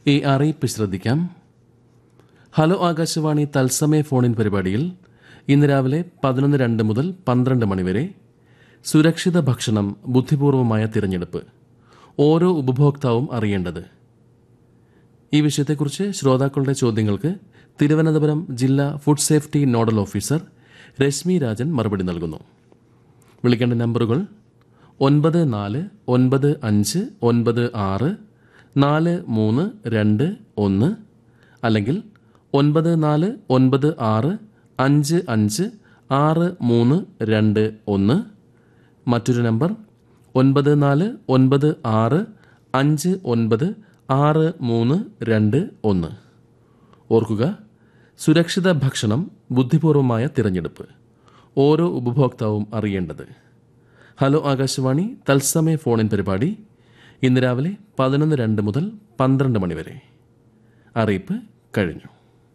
ഈ അറിയിപ്പ് ശ്രദ്ധിക്കാം ഹലോ ആകാശവാണി തത്സമയ ഫോണിൻ പരിപാടിയിൽ ഇന്ന് രാവിലെ പതിനൊന്ന് രണ്ട് മുതൽ പന്ത്രണ്ട് മണിവരെ സുരക്ഷിത ഭക്ഷണം ബുദ്ധിപൂർവമായ തിരഞ്ഞെടുപ്പ് ഓരോ ഉപഭോക്താവും അറിയേണ്ടത് ഈ വിഷയത്തെക്കുറിച്ച് ശ്രോതാക്കളുടെ ചോദ്യങ്ങൾക്ക് തിരുവനന്തപുരം ജില്ലാ food safety nodal officer Reshmi Rajan മറുപടി നൽകുന്നു വിളിക്കേണ്ട നമ്പറുകൾ ഒൻപത് നാല് ഒൻപത് അഞ്ച് ഒൻപത് ആറ് നാല് മൂന്ന് രണ്ട് ഒന്ന് അല്ലെങ്കിൽ ഒൻപത് നാല് ഒൻപത് ആറ് അഞ്ച് അഞ്ച് ആറ് മൂന്ന് രണ്ട് ഒന്ന് മറ്റൊരു നമ്പർ ഒൻപത് നാല് ഒൻപത് ആറ് അഞ്ച് ഒൻപത് ആറ് മൂന്ന് രണ്ട് ഒന്ന് ഓർക്കുക സുരക്ഷിത ഭക്ഷണം ബുദ്ധിപൂർവമായ തിരഞ്ഞെടുപ്പ് ഓരോ ഉപഭോക്താവും അറിയേണ്ടത് ഹലോ ആകാശവാണി തത്സമയ ഫോണിൻ പരിപാടി ഇന്ന് രാവിലെ പതിനൊന്ന് രണ്ട് മുതൽ പന്ത്രണ്ട് മണിവരെ അറിയിപ്പ് കഴിഞ്ഞു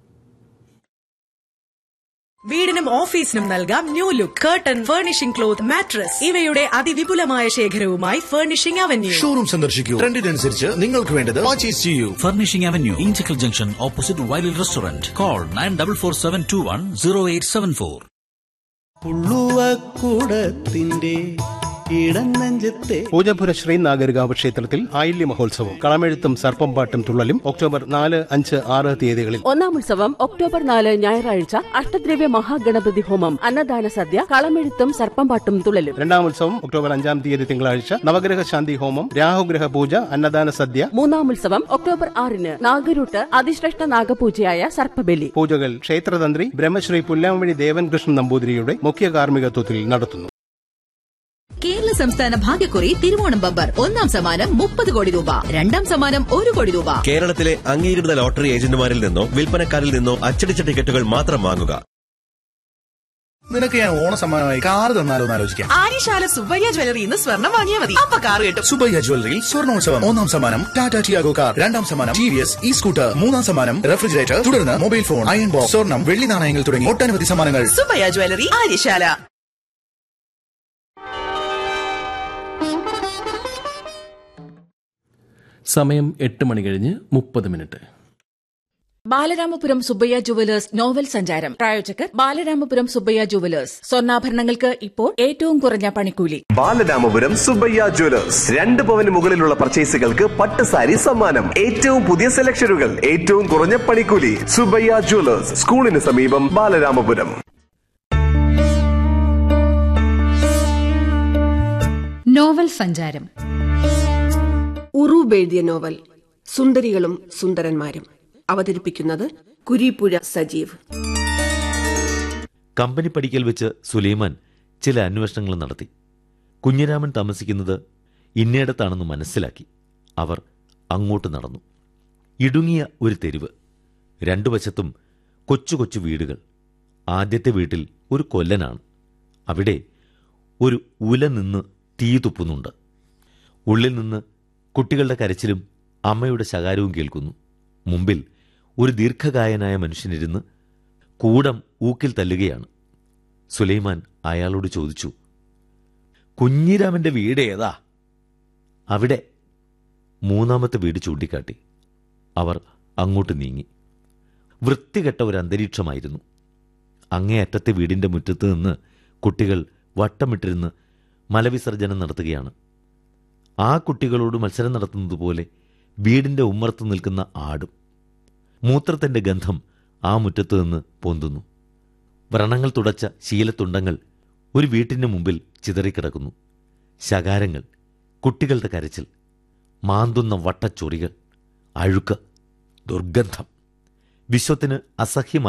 വീടിനും ഓഫീസിനും നൽകാം new look curtain furnishing cloth mattress ഇവയുടെ അതിവിപുലമായ ശേഖരവുമായി ഫർണിഷിംഗ് അവന്യൂ ഷോറൂം സന്ദർശിക്കൂ ട്രെൻഡിനനുസരിച്ച് നിങ്ങൾക്ക് വേണ്ടത് പർച്ചേസ് ചെയ്യൂ Furnishing Avenue, Inchicle Junction, opposite Wiley Restaurant. Call 9447210874. പുള്ളുവക്കൂടത്തിന്റെ ഇടനെഞ്ചത്തെ Poojappura Shri നാഗരികാവ് ക്ഷേത്രത്തിൽ ആയില്യ മഹോത്സവം കളമെഴുത്തും സർപ്പംപാട്ടും തുള്ളലും ഒക്ടോബർ നാല് അഞ്ച് ആറ് തീയതികളിൽ ഒന്നാം ഉത്സവം ഒക്ടോബർ നാല് ഞായറാഴ്ച അഷ്ടദ്രവ്യ മഹാഗണപതി ഹോമം അന്നദാന സദ്യ കളമെഴുത്തും സർപ്പംപാട്ടും തുള്ളലും രണ്ടാം ഉത്സവം ഒക്ടോബർ അഞ്ചാം തീയതി തിങ്കളാഴ്ച നവഗ്രഹ ശാന്തി ഹോമം രാഹുഗ്രഹ പൂജ അന്നദാന സദ്യ മൂന്നാം ഉത്സവം ഒക്ടോബർ ആറിന് നാഗരൂട്ട് അതിശ്രേഷ്ഠ നാഗപൂജയായ സർപ്പബലി പൂജകൾ ക്ഷേത്രതന്ത്രി ബ്രഹ്മശ്രീ പുല്ലാമണി ദേവൻ കൃഷ്ണൻ നമ്പൂതിരിയുടെ മുഖ്യ കാർമ്മികത്വത്തിൽ നടത്തുന്നു കേരള സംസ്ഥാന ഭാഗ്യക്കുറി തിരുവോണം ബമ്പർ ഒന്നാം സമ്മാനം മുപ്പത് കോടി രൂപ രണ്ടാം സമ്മാനം ഒരു കോടി രൂപ കേരളത്തിലെ അംഗീകൃത ലോട്ടറി ഏജന്റുമാരിൽ നിന്നോ വിൽപ്പനക്കാരിൽ നിന്നോ അച്ചടിച്ച ടിക്കറ്റുകൾ മാത്രം വാങ്ങുക നിനക്ക് ഞാൻ ഓണ സമ്മാനമായി കാറ് തന്നാലോ എന്ന് ആലോചിക്കാം ആര്യശാല സുബ്ബയ്യ ജ്വല്ലറി ഇന്ന് സ്വർണം വാങ്ങിയാൽ മതി അപ്പൊ കാർ കിട്ടും സുബയ്യ ജ്വല്ലറിയിൽ സ്വർണോത്സവം ഒന്നാം സമ്മാനം ടാറ്റ ടിയാഗോ കാർ രണ്ടാം സമ്മാനം T V S E scooter മൂന്നാം സമ്മാനം റെഫ്രിജറേറ്റർ തുടർന്ന് മൊബൈൽ ഫോൺ അയൺ ബോക്സ് സ്വർണം വെള്ളി നാണയങ്ങൾ തുടങ്ങി ഒട്ടനവധി സമ്മാനങ്ങൾ സുബ്ബയ്യ ജ്വല്ലറി ആര്യശാല സമയം എട്ട് മണി കഴിഞ്ഞ് മുപ്പത് minute Balaramapuram Subbaiah jewellers novel സഞ്ചാരം പ്രായോജകർ ബാലരാമപുരം സുബ്ബയ്യ ജുവലേഴ്സ് സ്വർണ്ണാഭരണങ്ങൾക്ക് ഇപ്പോൾ ഏറ്റവും കുറഞ്ഞ പണിക്കൂലി ബാലരാമപുരം സുബയ്യ ജ്വല്ലേഴ്സ് രണ്ട് പവന് മുകളിലുള്ള പർച്ചേസുകൾക്ക് പട്ട് സാരി സമ്മാനം ഏറ്റവും പുതിയ സെലക്ഷനുകൾ ഏറ്റവും കുറഞ്ഞ പണിക്കൂലി സുബയ്യ ജ്വല്ലേഴ്സ് സ്കൂളിന് സമീപം ബാലരാമപുരം നോവൽ സഞ്ചാരം ഉറൂബ് എഴുതിയ നോവൽ സുന്ദരികളും സുന്ദരന്മാരും അവതരിപ്പിക്കുന്നത് കുരീപ്പുഴ സജീവ് കമ്പനി പടിക്കൽ വെച്ച് സുലൈമാൻ ചില അന്വേഷണങ്ങൾ നടത്തി കുഞ്ഞിരാമൻ താമസിക്കുന്നത് ഇന്നയിടത്താണെന്ന് മനസ്സിലാക്കി അവർ അങ്ങോട്ട് നടന്നു ഇടുങ്ങിയ ഒരു തെരുവ് രണ്ടു വശത്തും കൊച്ചു കൊച്ചു വീടുകൾ ആദ്യത്തെ വീട്ടിൽ ഒരു കൊല്ലനാണ് അവിടെ ഒരു ഉല നിന്ന് തീ തുപ്പുന്നുണ്ട് ഉള്ളിൽ നിന്ന് കുട്ടികളുടെ കരച്ചിലും അമ്മയുടെ ശകാരവും കേൾക്കുന്നു മുമ്പിൽ ഒരു ദീർഘകായനായ മനുഷ്യനിരുന്ന് കൂടം ഊക്കിൽ തല്ലുകയാണ് സുലൈമാൻ അയാളോട് ചോദിച്ചു കുഞ്ഞിരാമന്റെ വീട് ഏതാ അവിടെ മൂന്നാമത്തെ വീട് ചൂണ്ടിക്കാട്ടി അവർ അങ്ങോട്ട് നീങ്ങി വൃത്തികെട്ട ഒരു അന്തരീക്ഷമായിരുന്നു അങ്ങേയറ്റത്തെ വീടിന്റെ മുറ്റത്ത് നിന്ന് കുട്ടികൾ വട്ടമിട്ടിരുന്ന് മലവിസർജനം നടത്തുകയാണ് ആ കുട്ടികളോട് മത്സരം നടത്തുന്നത് പോലെ വീടിന്റെ ഉമ്മറത്ത് നിൽക്കുന്ന ആടും മൂത്രത്തിന്റെ ഗന്ധം ആ മുറ്റത്ത് നിന്ന് പൊന്തുന്നു വ്രണങ്ങൾ തുടച്ച ശീലത്തുണ്ടങ്ങൾ ഒരു വീട്ടിന്റെ മുമ്പിൽ ചിതറിക്കിടക്കുന്നു ശകാരങ്ങൾ കുട്ടികളുടെ കരച്ചിൽ മാന്തുന്ന വട്ടച്ചൊറികൾ അഴുക്ക് ദുർഗന്ധം വിശ്വത്തിന് അസഹ്യമായി